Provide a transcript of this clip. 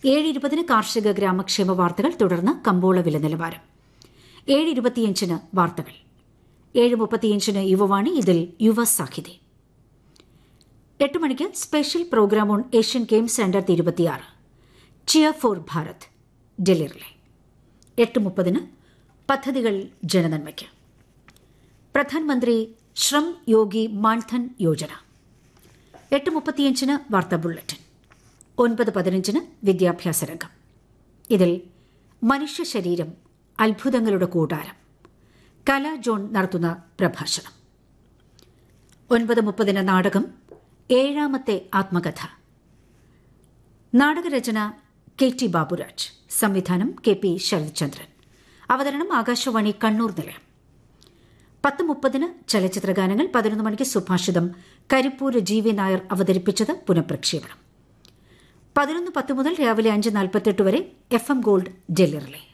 ഏഴ് ഇരുപതിന് കാർഷിക ഗ്രാമക്ഷേമ വാർത്തകൾ തുടർന്ന് കമ്പോള വില നിലവാരം ഏഴ് ഇരുപത്തിയഞ്ചിന് വാർത്തകൾ ഏഴ് മുപ്പത്തിയഞ്ചിന് യുവവാണി ഇതിൽ യുവ സാഹിതി എട്ട് മണിക്ക് special programme on Asian games രണ്ടായിരത്തി ഇരുപത്തിയാറ് cheer for Bharat Delhi relay എട്ട് മുപ്പതിന് പദ്ധതികൾ ജനനന്മയ്ക്ക് പ്രധാനമന്ത്രി ശ്രം യോഗി മാൻധൻ യോജന എട്ട് മുപ്പത്തിയഞ്ചിന് വാർത്താ ബുള്ളറ്റിൻ ഒൻപത് പതിനഞ്ചിന് വിദ്യാഭ്യാസ രംഗം ഇതിൽ മനുഷ്യ ശരീരം അത്ഭുതങ്ങളുടെ കൂടാരം കല ജോൺ നടത്തുന്ന പ്രഭാഷണം ഒൻപത് മുപ്പതിന് നാടകം ഏഴാമത്തെ ആത്മകഥ നാടകരചന കെ ടി ബാബുരാജ് സംവിധാനം കെ പി ശരത്ചന്ദ്രൻ അവതരണം ആകാശവാണി കണ്ണൂർ നിലയം പത്ത് മുപ്പതിന് ചലച്ചിത്രഗാനങ്ങൾ പതിനൊന്ന് മണിക്ക് സുഭാഷിതം കരിപ്പൂര് ജി വി നായർ അവതരിപ്പിച്ചത് പുനഃപ്രക്ഷേപണം പതിനൊന്ന് പത്ത് മുതൽ രാവിലെ അഞ്ച് നാൽപ്പത്തെട്ട് വരെ F M gold Delhi relay